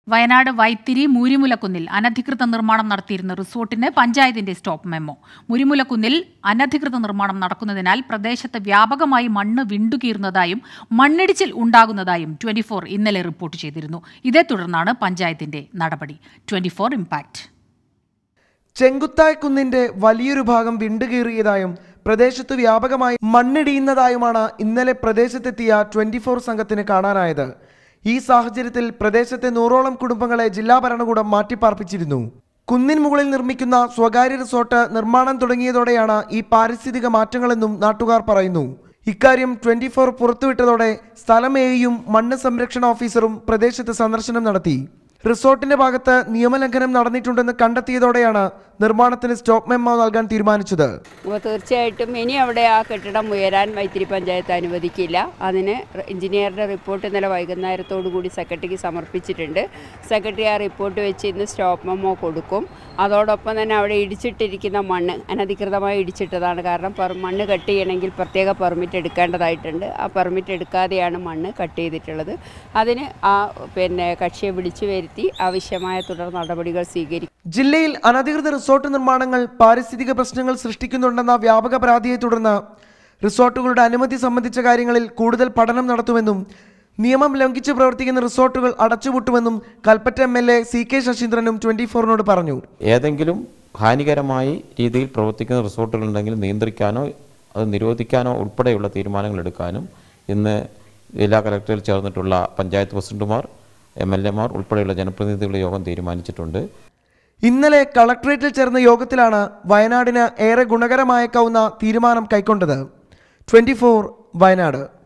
വയനാട് വൈത്തിരി മൂരിമുലക്കുന്നിൽ അനധികൃത നിർമ്മാണം നടത്തിയിരുന്ന റിസോർട്ടിന് പഞ്ചായത്തിന്റെ സ്റ്റോപ്പ് മെമ്മോ മുരിമുലക്കുന്നിൽ അനധികൃത നിർമ്മാണം നടക്കുന്നതിനാൽ പ്രദേശത്ത് വ്യാപകമായി മണ്ണ് വിണ്ടുകീറുന്നതായും മണ്ണിടിച്ചിൽ ഉണ്ടാകുന്നതായും ട്വന്റി ഇന്നലെ റിപ്പോർട്ട് ചെയ്തിരുന്നു ഇതേ തുടർന്നാണ് പഞ്ചായത്തിന്റെ നടപടി ട്വന്റി ഇമ്പാക്ട് ചെങ്കുത്തായ് കുന്നിന്റെ വലിയൊരു ഭാഗം വിണ്ടുകീറിയതായും പ്രദേശത്ത് വ്യാപകമായി മണ്ണിടിയുന്നതായുമാണ് ഇന്നലെ പ്രദേശത്തെത്തിയ ട്വന്റി ഫോർ സംഘത്തിന് കാണാനായത് ഈ സാഹചര്യത്തിൽ പ്രദേശത്തെ നൂറോളം കുടുംബങ്ങളെ ജില്ലാ ഭരണകൂടം മാറ്റിപ്പാർപ്പിച്ചിരുന്നു കുന്നിൻ മുകളിൽ നിർമ്മിക്കുന്ന സ്വകാര്യ റിസോർട്ട് നിർമ്മാണം തുടങ്ങിയതോടെയാണ് ഈ പാരിസ്ഥിതിക മാറ്റങ്ങളെന്നും നാട്ടുകാർ പറയുന്നു ഇക്കാര്യം ട്വന്റി ഫോർ പുറത്തുവിട്ടതോടെ സ്ഥലമേയും മണ്ണ് സംരക്ഷണ ഓഫീസറും പ്രദേശത്ത് സന്ദർശനം നടത്തി റിസോർട്ടിന്റെ ഭാഗത്ത് നിയമലംഘനം നടന്നിട്ടുണ്ടെന്ന് കണ്ടെത്തിയതോടെയാണ് നിർമ്മാണത്തിന് സ്റ്റോപ്പ് മെമ്മോ നൽകാൻ തീരുമാനിച്ചത് അപ്പോൾ തീർച്ചയായിട്ടും ഇനി അവിടെ ആ കെട്ടിടം ഉയരാൻ വൈത്തിരി പഞ്ചായത്ത് അനുവദിക്കില്ല അതിന് റി- എഞ്ചിനീയറുടെ റിപ്പോർട്ട് ഇന്നലെ വൈകുന്നേരത്തോടു കൂടി സെക്രട്ടറിക്ക് സമർപ്പിച്ചിട്ടുണ്ട് സെക്രട്ടറി ആ റിപ്പോർട്ട് വെച്ച് ഇന്ന് സ്റ്റോപ്പ് മെമ്മോ കൊടുക്കും അതോടൊപ്പം തന്നെ അവിടെ ഇടിച്ചിട്ടിരിക്കുന്ന മണ്ണ് അനധികൃതമായി ഇടിച്ചിട്ടതാണ് കാരണം പെർ മണ്ണ് കട്ട് ചെയ്യണമെങ്കിൽ പ്രത്യേക പെർമിറ്റ് എടുക്കേണ്ടതായിട്ടുണ്ട് ആ പെർമിറ്റ് എടുക്കാതെയാണ് മണ്ണ് കട്ട് ചെയ്തിട്ടുള്ളത് അതിന് ആ പിന്നെ കക്ഷിയെ വിളിച്ചു വരുത്തി ആവശ്യമായ തുടർ നടപടികൾ സ്വീകരിക്കും ജില്ലയിൽ അനധികൃത റിസോർട്ട് നിർമ്മാണങ്ങൾ പാരിസ്ഥിതിക പ്രശ്നങ്ങൾ സൃഷ്ടിക്കുന്നുണ്ടെന്ന വ്യാപക പരാതിയെ തുടർന്ന് റിസോർട്ടുകളുടെ അനുമതി സംബന്ധിച്ച കാര്യങ്ങളിൽ കൂടുതൽ പഠനം നടത്തുമെന്നും നിയമം ലംഘിച്ച് പ്രവർത്തിക്കുന്ന റിസോർട്ടുകൾ അടച്ചുപൂട്ടുമെന്നും Kalpetta M L A C K ശശീന്ദ്രനും ട്വന്റി ഫോറിനോട് പറഞ്ഞു ഏതെങ്കിലും ഹാനികരമായി രീതിയിൽ പ്രവർത്തിക്കുന്ന റിസോർട്ടുകൾ ഉണ്ടെങ്കിൽ നിയന്ത്രിക്കാനോ അത് നിരോധിക്കാനോ ഉൾപ്പെടെയുള്ള തീരുമാനങ്ങൾ എടുക്കാനും ഇന്ന് ജില്ലാ കലക്ടറിൽ ചേർന്നിട്ടുള്ള പഞ്ചായത്ത് പ്രസിഡന്റുമാർ എം എൽ എമാർ ഉൾപ്പെടെയുള്ള ജനപ്രതിനിധികളുടെ യോഗം തീരുമാനിച്ചിട്ടുണ്ട് ഇന്നലെ കളക്ടറേറ്റിൽ ചേർന്ന യോഗത്തിലാണ് വയനാടിന് ഏറെ ഗുണകരമായേക്കാവുന്ന തീരുമാനം കൈക്കൊണ്ടത് ട്വന്റി വയനാട്